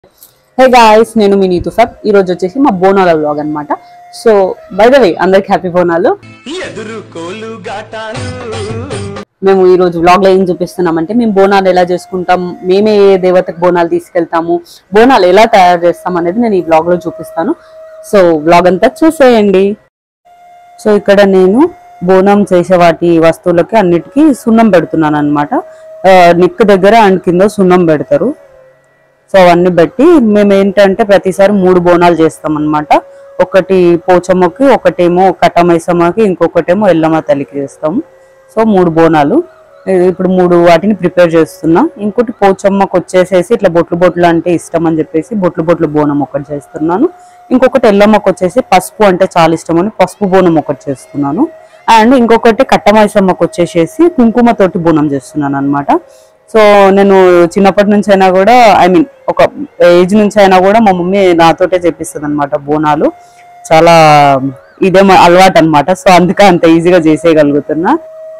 hey guys నేను మీ నీతు ఫబ్ ఈ రోజు వచ్చేసి మా బోనాల వ్లాగ్ అన్నమాట సో బై ద వే అందరికి హ్యాపీ బోనాలు ఎదురు కోలు గాటాలు మేము ఈ రోజు వ్లాగ్ లో ఏం చూపిస్తున్నామంటే మేము బోనాలు ఎలా చేసుకుంటాం మేమే ఏ దేవతకు బోనాలు తీసుకెళ్తాము బోనాలు ఎలా తయారు చేస్తాం అనేది నేను ఈ వ్లాగ్ లో చూపిస్తాను సో వ్లాగ్ అంతా చూసేయండి సో ఇక్కడ నేను బోనం చేసే వాటి వస్తువులకి అన్నిటికీ సున్నం పెడుతున్నాను అనమాట నిక్ దగ్గర అండ్ కింద సున్నం పెడతారు సో అవన్నీ బట్టి మేము ఏంటంటే ప్రతిసారి మూడు బోనాలు చేస్తాం అన్నమాట ఒకటి పోచమ్మకి ఒకటేమో కట్టమైసమ్మకి ఇంకొకటేమో ఎల్లమ్మ తల్లికి చేస్తాము సో మూడు బోనాలు ఇది ఇప్పుడు మూడు వాటిని ప్రిపేర్ చేస్తున్నా ఇంకోటి పోచమ్మకి వచ్చేసేసి ఇట్లా బొట్లు బొట్లు అంటే ఇష్టం అని చెప్పేసి బొట్లు బొట్లు బోనం ఒకటి చేస్తున్నాను ఇంకొకటి ఎల్లమ్మకి వచ్చేసి పసుపు అంటే చాలా ఇష్టం అని పసుపు బోనం ఒకటి చేస్తున్నాను అండ్ ఇంకొకటి కట్టమైసమ్మకి వచ్చేసేసి కుంకుమతోటి బోనం చేస్తున్నాను అన్నమాట సో నేను చిన్నప్పటి నుంచి అయినా కూడా ఐ మీన్ ఒక ఏజ్ నుంచి అయినా కూడా మా మమ్మీ నాతోటే చేపిస్తుంది అనమాట బోనాలు చాలా ఇదే మా అలవాటు అనమాట సో అందుకే అంత ఈజీగా చేసేయగలుగుతున్నా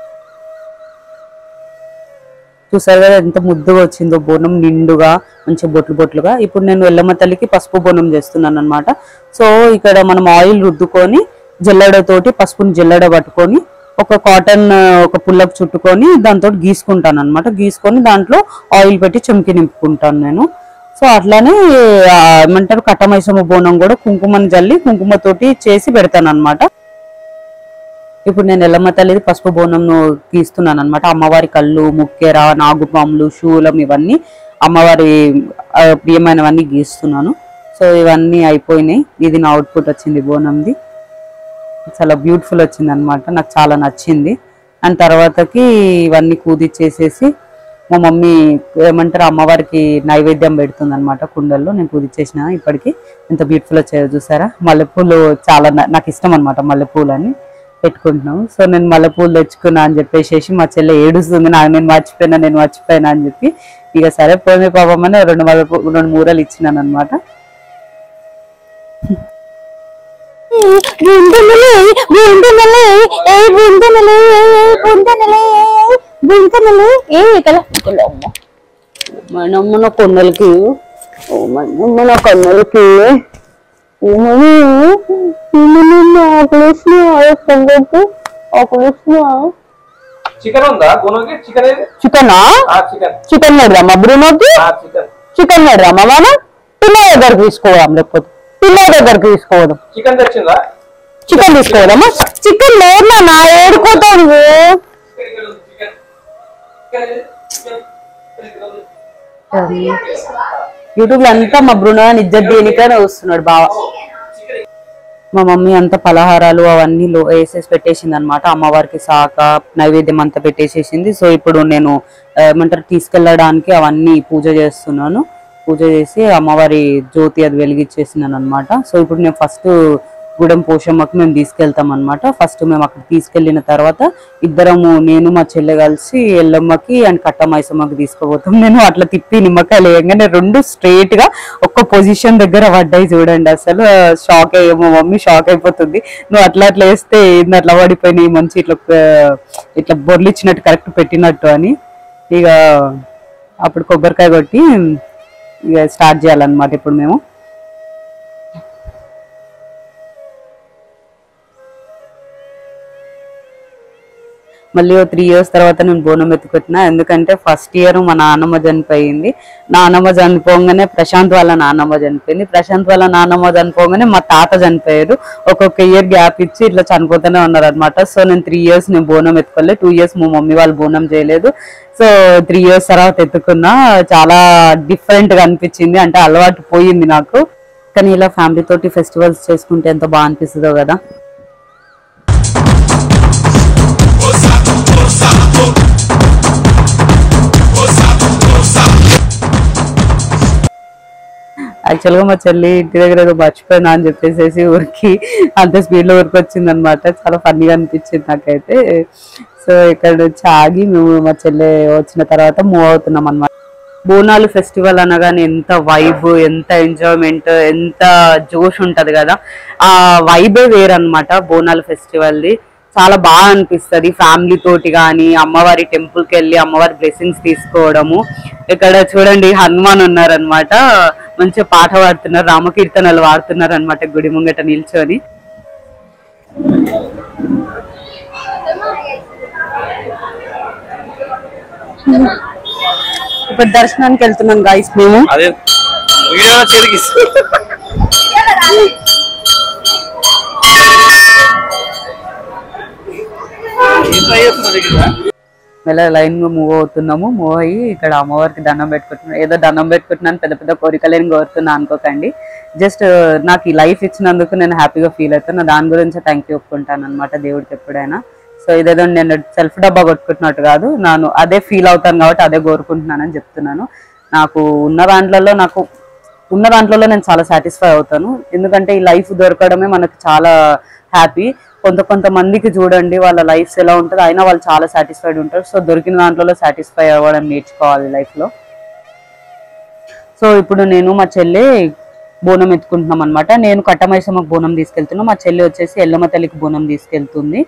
చూసారు కదా ఎంత ముద్దుగా వచ్చిందో బోనం నిండుగా మంచి బొట్లు బొట్లుగా ఇప్పుడు నేను ఎల్లమ్మ తల్లికి పసుపు బోనం చేస్తున్నాను అనమాట సో ఇక్కడ మనం ఆయిల్ రుద్దుకొని జల్లెడతోటి పసుపుని జల్లెడ పట్టుకొని ఒక కాటన్ ఒక పుల్లకు చుట్టుకొని దాంతో గీసుకుంటాను అనమాట గీసుకొని దాంట్లో ఆయిల్ పెట్టి చెంకి నింపుకుంటాను నేను సో అట్లానే ఆ, ఏమంటారు కట్టమైసమ్మ బోనం కూడా కుంకుమని జల్లి కుంకుమతోటి చేసి పెడతాను అనమాట ఇప్పుడు నేను ఎల్లమ్మ తల్లిది పసుపు బోనంను తీస్తున్నాను అనమాట అమ్మవారి కళ్ళు ముక్కెర నాగుపాములు శూలం ఇవన్నీ అమ్మవారి ఆ, ప్రియమైనవన్నీ గీస్తున్నాను సో ఇవన్నీ అయిపోయినాయి ఇది నా అవుట్పుట్ వచ్చింది బోనంది చాలా బ్యూటిఫుల్ వచ్చింది అనమాట నాకు చాలా నచ్చింది అండ్ తర్వాతకి ఇవన్నీ కూదిచ్చేసేసి మా మమ్మీ ఏమంటారు అమ్మవారికి నైవేద్యం పెడుతుంది అనమాట కుండల్లో నేను కూదిచ్చేసిన ఇప్పటికి ఎంత బ్యూటిఫుల్ వచ్చాయో చూసారా మల్లెపూలు చాలా నా- నాకు ఇష్టం అనమాట మల్లెపూలు అని పెట్టుకుంటున్నాం సో నేను మల్లెపూలు తెచ్చుకున్నా అని చెప్పేసి మా చెల్లె ఏడుస్తుంది నాకు నేను మర్చిపోయినా నేను మర్చిపోయినా అని చెప్పి ఇక సరే పోయి పాపం అని రెండు మల్లెపూ రెండు మూరలు ఇచ్చినాను అనమాట బుందనలే బుందనలే ఏ బుందనలే బుందనలే బుందనలే ఏ కల అమ్మ మనమ్మన కొండలకి ఓ మనమ్మన కొండలకి ఏమని ఏమని ఆకలేసిన సంగతి ఆకలేసిన చికెన్ ఉందా గుణకి చికెన్ ఏది చికెనా ఆ చికెన్ చికెన్ పెడదామా బ్రూనోకి ఆ చికెన్ చికెన్ పెడదామా మనం పిల్ల దగ్గరికి తీసుకోదాం లేకపోతే పిల్ల దగ్గరికి తీసుకోదాం చికెన్ తెచ్చిందా చికెన్ తీసుకోదామా చికెన్ లేదు నా ఏడుకోతాను యూట్యూబ్ లో అంతా మా బృణాన్ని ఇజ్జత్ దేనికైనా వస్తున్నాడు బావ మా మమ్మీ అంతా పలహారాలు అవన్నీ లో వేసేసి పెట్టేసింది అనమాట అమ్మవారికి సాక నైవేద్యం అంతా పెట్టేసేసింది సో ఇప్పుడు నేను ఆ, ఏమంటారు తీసుకెళ్ళడానికి అవన్నీ పూజ చేస్తున్నాను పూజ చేసి అమ్మవారి జ్యోతి అది వెలిగించేసినాను అనమాట సో ఇప్పుడు నేను ఫస్ట్ గూడెం పోషమ్మకి మేము తీసుకెళ్తాం అనమాట ఫస్ట్ మేము అక్కడ తీసుకెళ్లిన తర్వాత ఇద్దరము నేను మా చెల్లె కలిసి ఎల్లమ్మకి అండ్ కట్ట మైసమ్మకి తీసుకుపోతాం నేను అట్లా తిప్పి నిమ్మకాయలు వేయగానే రెండు స్ట్రైట్ గా ఒక్క పొజిషన్ దగ్గర పడ్డాయి చూడండి అసలు షాక్ అయ్యేమో మమ్మీ షాక్ అయిపోతుంది నువ్వు అట్లా అట్లా వేస్తే ఏంది అట్లా పడిపోయినాయి మంచి ఇట్లా ఆ, ఇట్లా బొర్లిచ్చినట్టు కరెక్ట్ పెట్టినట్టు అని ఇక అప్పుడు కొబ్బరికాయ కొట్టి ఇక స్టార్ట్ చేయాలన్నమాట ఇప్పుడు మేము మళ్ళీ ఓ త్రీ ఇయర్స్ తర్వాత నేను బోనం ఎత్తుకొచ్చిన ఎందుకంటే ఫస్ట్ ఇయర్ మా నాన్నమ్మ చనిపోయింది నాన్నమ్మ చనిపోగానే ప్రశాంత్ వాళ్ళ నాన్నమ్మ చనిపోయింది ప్రశాంత్ వాళ్ళ నాన్నమ్మ చనిపోగానే మా తాత చనిపోయారు ఒక్కొక్క ఇయర్ గ్యాప్ ఇచ్చి ఇట్లా చనిపోతూనే ఉన్నారు అనమాట సో నేను త్రీ ఇయర్స్ నేను బోనం ఎత్తుకోలేదు టూ ఇయర్స్ మా మమ్మీ వాళ్ళు బోనం చేయలేదు సో త్రీ ఇయర్స్ తర్వాత ఎత్తుకున్నా చాలా డిఫరెంట్ గా అనిపించింది అంటే అలవాటు పోయింది నాకు కానీ ఇలా ఫ్యామిలీ తోటి ఫెస్టివల్స్ చేసుకుంటే ఎంత బాగా అనిపిస్తుందో కదా యాక్చువల్ గా మా చెల్లి ఇంటి దగ్గర ఏదో మర్చిపోయినా అని చెప్పేసి ఊరికి అంత స్పీడ్ లో ఊరికి వచ్చింది అనమాట చాలా ఫన్నీగా అనిపించింది నాకైతే సో ఇక్కడ నుంచి ఆగి మేము మా చెల్లె వచ్చిన తర్వాత మూవ్ అవుతున్నాం అనమాట బోనాలు ఫెస్టివల్ అనగానే ఎంత వైబ్ ఎంత ఎంజాయ్మెంట్ ఎంత జోష్ ఉంటది కదా ఆ వైబే వేరన్నమాట బోనాలు ఫెస్టివల్ది చాలా బాగా అనిపిస్తది ఫ్యామిలీ తోటి కానీ అమ్మవారి టెంపుల్ కి వెళ్ళి అమ్మవారి బ్లెస్సింగ్స్ తీసుకోవడము ఇక్కడ చూడండి హనుమాన్ ఉన్నారనమాట మంచిగా పాట పాడుతున్నారు రామకీర్తనలు పాడుతున్నారు అనమాట గుడి ముంగట నిల్చొని ఇప్పుడు దర్శనానికి వెళ్తున్నాం గాయస్ మేము అదే వీడియో చేతికి ఏం ట్రై చేస్తున్నా దగ్గర మెల్ల లైన్ గా మూవ్ అవుతున్నాము మూవ్ అయ్యి ఇక్కడ అమ్మవారికి దండం పెట్టుకుంటున్నాం ఏదో దండం పెట్టుకుంటున్నాను పెద్ద పెద్ద కోరికలేని కోరుతున్నా అనుకోకండి జస్ట్ నాకు ఈ లైఫ్ ఇచ్చినందుకు నేను హ్యాపీగా ఫీల్ అవుతాను దాని గురించి థ్యాంక్ యూ ఒప్పుకుంటాను అనమాట దేవుడికి ఎప్పుడైనా సో ఇదేదో నేను సెల్ఫ్ డబ్బా కొట్టుకుంటున్నట్టు కాదు నేను అదే ఫీల్ అవుతాను కాబట్టి అదే కోరుకుంటున్నానని చెప్తున్నాను నాకు ఉన్న దాంట్లలో నాకు ఉన్న దాంట్లో నేను చాలా సాటిస్ఫై అవుతాను ఎందుకంటే ఈ లైఫ్ దొరకడమే మనకు చాలా హ్యాపీ కొంత కొంతమందికి చూడండి వాళ్ళ లైఫ్స్ ఎలా ఉంటుంది అయినా వాళ్ళు చాలా సాటిస్ఫైడ్ ఉంటారు సో దొరికిన దాంట్లో సాటిస్ఫై అవ్వడం నేర్చుకోవాలి లైఫ్లో సో ఇప్పుడు నేను మా చెల్లి బోనం ఎత్తుకుంటున్నాం అనమాట నేను కట్టమైసమ్మకు బోనం తీసుకెళ్తున్నా మా చెల్లి వచ్చేసి ఎల్లమ్మ తల్లికి బోనం తీసుకెళ్తుంది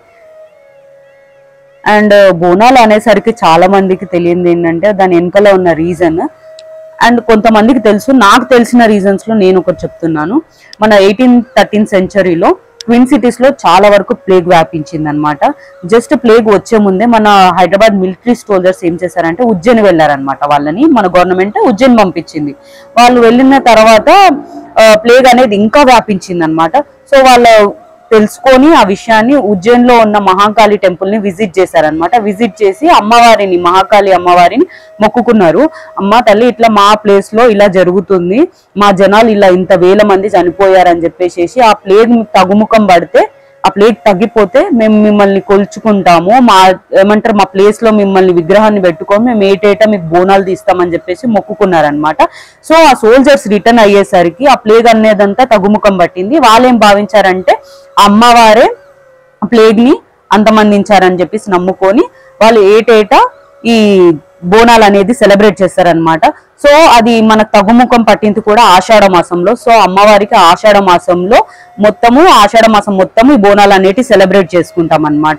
అండ్ బోనాలు అనేసరికి చాలా మందికి తెలియంది ఏంటంటే దాని వెనకాల ఉన్న రీజన్ అండ్ కొంతమందికి తెలుసు నాకు తెలిసిన రీజన్స్ లో నేను ఒకటి చెప్తున్నాను మన ఎయిటీన్ థర్టీన్ సెంచరీలో ట్విన్ సిటీస్ లో చాలా వరకు ప్లేగ్ వ్యాపించింది అనమాట జస్ట్ ప్లేగ్ వచ్చే ముందే మన హైదరాబాద్ మిలిటరీ సోల్జర్స్ ఏం చేశారంటే ఉజ్జయిన్ వెళ్ళారనమాట వాళ్ళని మన గవర్నమెంట్ ఉజ్జయిన్ పంపించింది వాళ్ళు వెళ్ళిన తర్వాత ప్లేగ్ అనేది ఇంకా వ్యాపించింది అనమాట సో వాళ్ళ తెలుసుకొని ఆ విషయాన్ని ఉజ్జయిన్ లో ఉన్న మహాకాళి టెంపుల్ ని విజిట్ చేశారనమాట విజిట్ చేసి అమ్మవారిని మహాకాళి అమ్మవారిని మొక్కుకున్నారు అమ్మ తల్లి ఇట్లా మా ప్లేస్ లో ఇలా జరుగుతుంది మా జనాలు ఇలా ఇంత వేల మంది చనిపోయారని చెప్పేసి ఆ ప్లేగ్ తగుముఖం పడితే ఆ ప్లేగ్ తగ్గిపోతే మేము మిమ్మల్ని కొలుచుకుంటాము మా ఏమంటారు మా ప్లేస్ లో మిమ్మల్ని విగ్రహాన్ని పెట్టుకొని మేము ఏటేటా మీకు బోనాలు తీస్తామని చెప్పేసి మొక్కుకున్నారనమాట సో ఆ సోల్జర్స్ రిటర్న్ అయ్యేసరికి ఆ ప్లేగ్ అనేదంతా తగుముఖం పట్టింది వాళ్ళు ఏం భావించారంటే ఆ అమ్మవారే ప్లేగ్ ని అంతమందించారని చెప్పేసి నమ్ముకొని వాళ్ళు ఏటేటా ఈ బోనాలు అనేది సెలబ్రేట్ చేస్తారనమాట సో అది మనకు తగుముఖం పట్టింది కూడా ఆషాఢ మాసంలో సో అమ్మవారికి ఆషాఢ మాసంలో మొత్తము ఆషాఢ మాసం మొత్తము ఈ బోనాలు అనేటి సెలబ్రేట్ చేసుకుంటాం అన్నమాట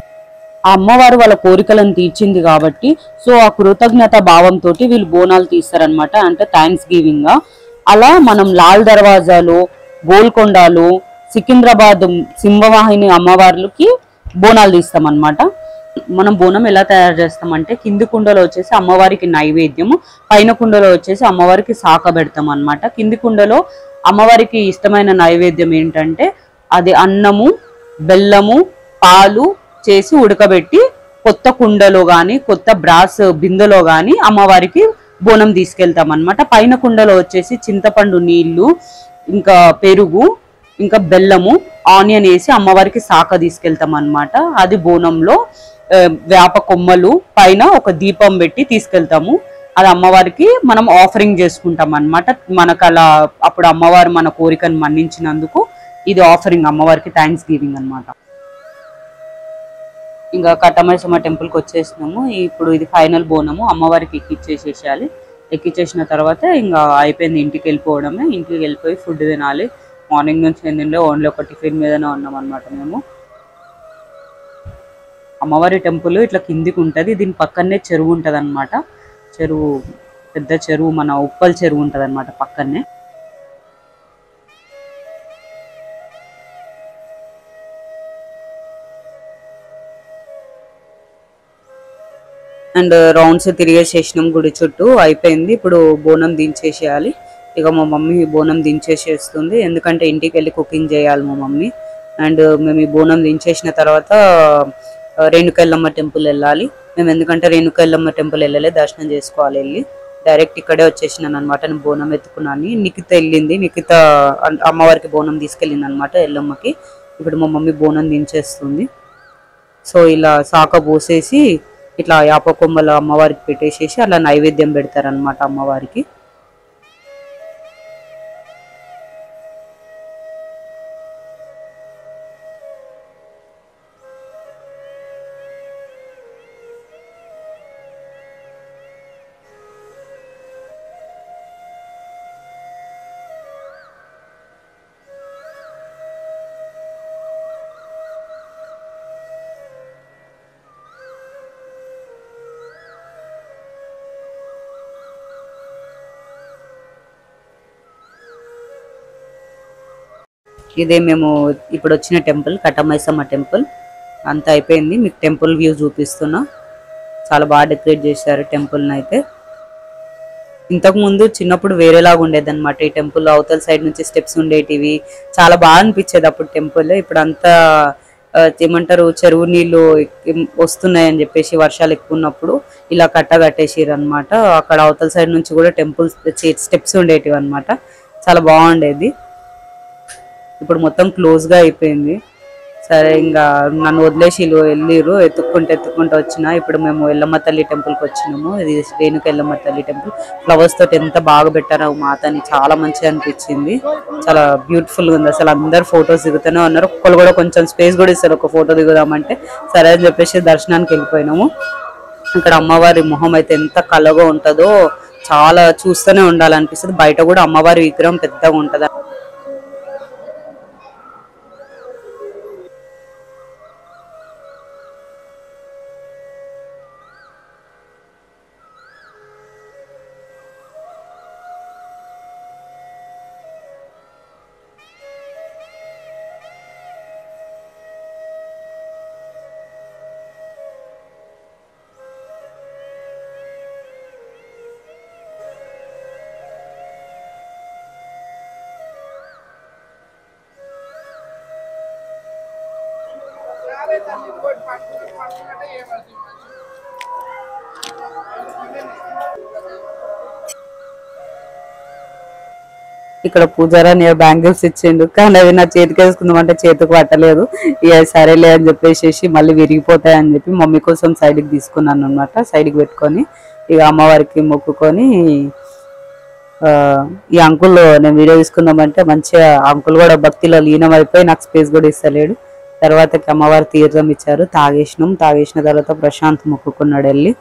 ఆ అమ్మవారు వాళ్ళ కోరికలను తీర్చింది కాబట్టి సో ఆ కృతజ్ఞత భావంతో వీళ్ళు బోనాలు తీస్తారనమాట అంటే థ్యాంక్స్ గివింగ్ గా అలా మనం లాల్ దర్వాజాలో గోల్కొండలో సికింద్రాబాద్ సింహవాహిని అమ్మవార్లకి బోనాలు తీస్తాం అన్నమాట మనం బోనం ఎలా తయారు చేస్తామంటే కింది కుండలో వచ్చేసి అమ్మవారికి నైవేద్యము పైన కుండలో వచ్చేసి అమ్మవారికి శాఖ పెడతాం అన్నమాట కింది కుండలో అమ్మవారికి ఇష్టమైన నైవేద్యం ఏంటంటే అది అన్నము బెల్లము పాలు చేసి ఉడకబెట్టి కొత్త కుండలో గాని కొత్త బ్రాస్ బిందెలో గాని అమ్మవారికి బోనం తీసుకెళ్తాం అన్నమాట పైన కుండలో వచ్చేసి చింతపండు నీళ్లు ఇంకా పెరుగు ఇంకా బెల్లము ఆనియన్ వేసి అమ్మవారికి శాఖ తీసుకెళ్తాం అన్నమాట అది బోనంలో ఆ, వేప కొమ్మలు పైన ఒక దీపం పెట్టి తీసుకెళ్తాము అది అమ్మవారికి మనం ఆఫరింగ్ చేసుకుంటాం అన్నమాట మనకు అలా అప్పుడు అమ్మవారు మన కోరికను మన్నించినందుకు ఇది ఆఫరింగ్ అమ్మవారికి థ్యాంక్స్ గివింగ్ అన్నమాట ఇంకా కట్టమైసమ్మ టెంపుల్కి వచ్చేసినాము ఇప్పుడు ఇది ఫైనల్ బోనము అమ్మవారికి ఎక్కిచ్చేసేసేయాలి ఎక్కిచ్చేసిన తర్వాత ఇంకా అయిపోయింది ఇంటికి వెళ్ళిపోవడమే ఇంటికి వెళ్ళిపోయి ఫుడ్ తినాలి మార్నింగ్ నుంచి ఏంటంటే ఓన్లీ ఒక టిఫిన్ మీదనే ఉన్నాం అనమాట మేము అమ్మవారి టెంపుల్ ఇట్లా కిందికి ఉంటది దీని పక్కనే చెరువు ఉంటది అనమాట చెరువు పెద్ద చెరువు మన ఉప్పల్ చెరువు ఉంటది అనమాట పక్కనే అండ్ రౌండ్స్ తిరిగేసేసినాం గుడి చుట్టూ అయిపోయింది ఇప్పుడు బోనం దించేసేయాలి ఇక మా మమ్మీ బోనం దించేసేస్తుంది ఎందుకంటే ఇంటికి వెళ్ళి కుకింగ్ చేయాలి మా మమ్మీ అండ్ మేము ఈ బోనం దించేసిన తర్వాత ఆ, రేణుకెళ్ళమ్మ టెంపుల్ వెళ్ళాలి మేము ఎందుకంటే రేణుకెళ్ళమ్మ టెంపుల్ వెళ్ళలే దర్శనం చేసుకోవాలి వెళ్ళి డైరెక్ట్ ఇక్కడే వచ్చేసినాను అనమాట నేను బోనం ఎత్తుకున్నాను నిఖిత వెళ్ళింది నిఖిత అన్- అమ్మవారికి బోనం తీసుకెళ్ళింది అనమాట ఎల్లమ్మకి ఇప్పుడు మా మమ్మీ బోనం దించేస్తుంది సో ఇలా శాఖ పోసేసి ఇట్లా యాప కొమ్మల అమ్మవారికి పెట్టేసేసి అలా నైవేద్యం పెడతారనమాట అమ్మవారికి ఇదే మేము ఇప్పుడు వచ్చిన టెంపుల్ కట్టమైసమ్మ టెంపుల్ అంతా అయిపోయింది మీకు టెంపుల్ వ్యూ చూపిస్తున్నా చాలా బాగా డెకరేట్ చేశారు టెంపుల్ని అయితే ఇంతకు ముందు చిన్నప్పుడు వేరేలాగా ఉండేది అనమాట ఈ టెంపుల్ అవతల సైడ్ నుంచి స్టెప్స్ ఉండేటివి చాలా బాగా అనిపించేది అప్పుడు టెంపుల్ ఇప్పుడు అంతా ఆ, ఏమంటారు చెరువు నీళ్ళు ఎక్- వస్తున్నాయని చెప్పేసి వర్షాలు ఎక్కువ ఉన్నప్పుడు ఇలా కట్ట కట్టేసిరు అనమాట అక్కడ అవతల సైడ్ నుంచి కూడా టెంపుల్స్ స్టెప్స్ ఉండేటివి అనమాట చాలా బాగుండేది ఇప్పుడు మొత్తం క్లోజ్ గా అయిపోయింది సరే ఇంకా నన్ను వదిలేసి వీళ్ళు వెళ్ళిర్రు ఎత్తుక్కుంటూ ఎత్తుక్కుంటూ వచ్చిన ఇప్పుడు మేము ఎల్లమ్మ తల్లి టెంపుల్ కి వచ్చినాము ఇది రేణుక ఎల్లమ్మ తల్లి టెంపుల్ ఫ్లవర్స్ తోటి ఎంత బాగా పెట్టారో మాతని చాలా మంచిగా అనిపించింది చాలా బ్యూటిఫుల్ గా ఉంది అసలు అందరు ఫొటోస్ దిగుతూనే ఉన్నారు ఒక్కరు కూడా కొంచెం స్పేస్ కూడా ఇస్తారు ఒక ఫోటో దిగుదామంటే సరే అని చెప్పేసి దర్శనానికి వెళ్ళిపోయినాము ఇక్కడ అమ్మవారి మొహం అయితే ఎంత కలగా ఉంటుందో చాలా చూస్తూనే ఉండాలనిపిస్తుంది బయట కూడా అమ్మవారి విగ్రహం పెద్దగా ఉంటది ఇక్కడ పూజారా నేను బ్యాంగిల్స్ ఇచ్చిండు కానీ అవి నా చేతికి వేసుకుందామంటే చేతికి పట్టలేదు ఇక సరేలే అని చెప్పేసి మళ్ళీ విరిగిపోతాయి అని చెప్పి మమ్మీ కోసం సైడ్కి తీసుకున్నాను అనమాట సైడ్కి పెట్టుకొని ఇక అమ్మవారికి మొక్కుకొని ఆ, ఈ అంకుల్ నేను వీడియో తీసుకుందామంటే మంచిగా అంకుల్ కూడా భక్తిలో లీనం అయిపోయి నాకు స్పేస్ కూడా ఇస్తలేడు తర్వాతకి అమ్మవారి తీర్థం ఇచ్చారు తాగేసినాం తాగేసిన తర్వాత ప్రశాంత్ మొక్కుకున్నాడు వెళ్ళి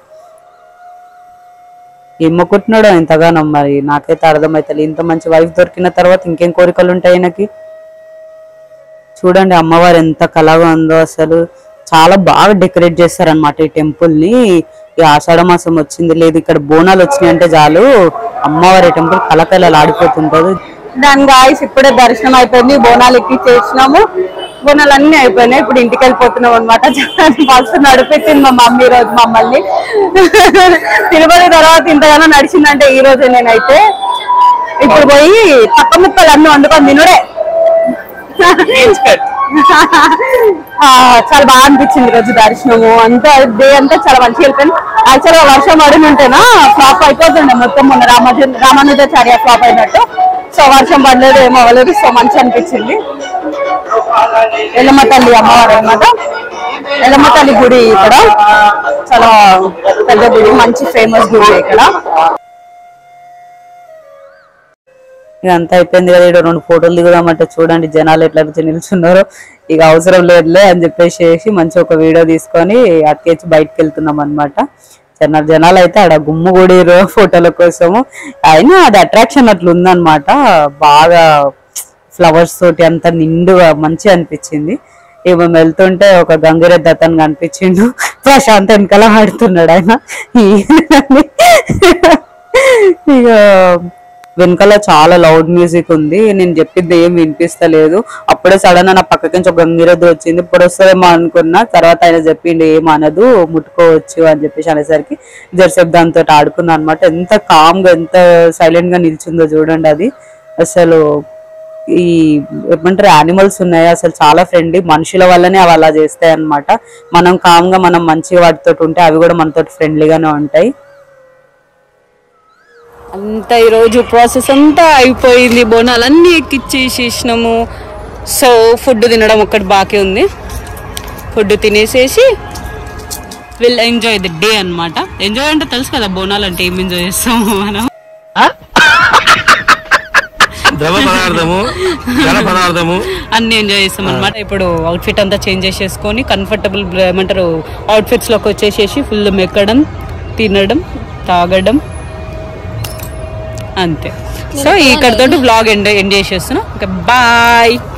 ఏం మొక్కుతున్నాడో ఎంతగానో మరి నాకైతే అర్థమైతలేదు ఇంత మంచి వైఫ్ దొరికిన తర్వాత ఇంకేం కోరికలు ఉంటాయి ఆయనకి చూడండి అమ్మవారు ఎంత కళగా ఉందో అసలు చాలా బాగా డెకరేట్ చేస్తారనమాట ఈ టెంపుల్ ని ఈ ఆషాఢ మాసం వచ్చింది లేదు ఇక్కడ బోనాలు వచ్చినాయి అంటే చాలు అమ్మవారి టెంపుల్ కలకలలు ఆడిపోతుంటది దాని గాయస్ ఇప్పుడే దర్శనం అయిపోయింది బోనాలు ఎక్కి చేసినాము బోనాలు అన్ని అయిపోయినాయి ఇప్పుడు ఇంటికి వెళ్ళిపోతున్నాం అనమాట ఫస్ట్ నడిపెట్టింది మా మమ్మీ ఈ రోజు మమ్మల్ని తిరుపతి తర్వాత ఇంతగానో నడిచిందంటే ఈ రోజే నేనైతే ఇప్పుడు పోయి పక్క ముక్కలు అన్ని వండుకొని తినుడే ఆ, చాలా బాగా అనిపించింది రోజు దర్శనము అంతా డే అంతా చాలా మంచిగా వెళ్ళిపోయింది యాక్చువల్గా వర్షం పడిన ఉంటేనా ఫ్లాప్ అయిపోతుండే మొత్తం మొన్న రామాజ రామానుజాచార్య ఫ్లాప్ అయినట్టు సో వర్షం పడలేదు ఏమో అవ్వలేదు సో మంచిగా అనిపించింది ఎల్లమ్మ తల్లి అమ్మవారు అన్నమాట ఎల్లమ్మ తల్లి గుడి ఇక్కడ చాలా పెద్ద గుడి మంచి ఫేమస్ గుడి ఇక్కడ ఇక అంతా అయిపోయింది కదా ఇక్కడ రెండు ఫోటోలు దిగుదామంటే చూడండి జనాలు ఎట్లా వచ్చి నిల్చున్నారో ఇక అవసరం లేదులే అని చెప్పేసి మంచి ఒక వీడియో తీసుకొని అటుకేసి బయటకు వెళ్తున్నాం అనమాట చిన్న జనాలు అయితే ఆడ గుమ్ము కూడిరు ఫోటోల కోసము అయినా అది అట్రాక్షన్ అట్లా ఉందన్నమాట బాగా ఫ్లవర్స్ తోటి అంత నిండుగా మంచిగా అనిపించింది ఇక మేము వెళ్తుంటే ఒక గంగిరెద్దు అతను కనిపించిండు ప్రశాంత్ వెనకాల ఆడుతున్నాడు ఆయన ఇక వెనకాల చాలా లౌడ్ మ్యూజిక్ ఉంది నేను చెప్పింది ఏం వినిపిస్తలేదు అప్పుడే సడన్ నా పక్కకి నుంచి ఒక గంగిరెద్దు వచ్చింది ఇప్పుడు వస్తుందేమో అనుకున్నా తర్వాత ఆయన చెప్పిండు ఏం అనదు ముట్టుకోవచ్చు అని చెప్పేసి అనేసరికి జరసేపు దాంతో ఆడుకున్నా అనమాట ఎంత కామ్ గా ఎంత సైలెంట్ గా నిల్చుందో చూడండి అది అసలు ఈ ఏమంటారు యానిమల్స్ ఉన్నాయి అసలు చాలా ఫ్రెండ్లీ మనుషుల వల్లనే అవి అలా చేస్తాయి అన్నమాట మనం కామ్ గా మనం మంచిగా వాటితో ఉంటే అవి కూడా మనతో ఫ్రెండ్లీగానే ఉంటాయి అంతా ఈరోజు ప్రాసెస్ అంతా అయిపోయింది బోనాలు అన్నీ ఎక్కిచ్చేసేసినాము సో ఫుడ్ తినడం ఒక్కటి బాకీ ఉంది ఫుడ్ తినేసేసి విల్ ఎంజాయ్ ది డే అన్నమాట ఎంజాయ్ అంటే తెలుసు కదా బోనాలు అంటే ఏం ఎంజాయ్ చేస్తాము మనం ద్రవ పదార్థము జల పదార్థము అన్ని ఎంజాయ్ చేస్తాం అనమాట ఇప్పుడు అవుట్ఫిట్ అంతా చేంజ్ చేసేసుకొని కంఫర్టబుల్ ఏమంటారు అవుట్ఫిట్స్ లోకి వచ్చేసేసి ఫుల్ మెక్కడం తినడం తాగడం అంతే సో ఇక్కడతోటి బ్లాగ్ ఎండ్ ఎండ్ చేసేస్తున్నాం ఓకే బాయ్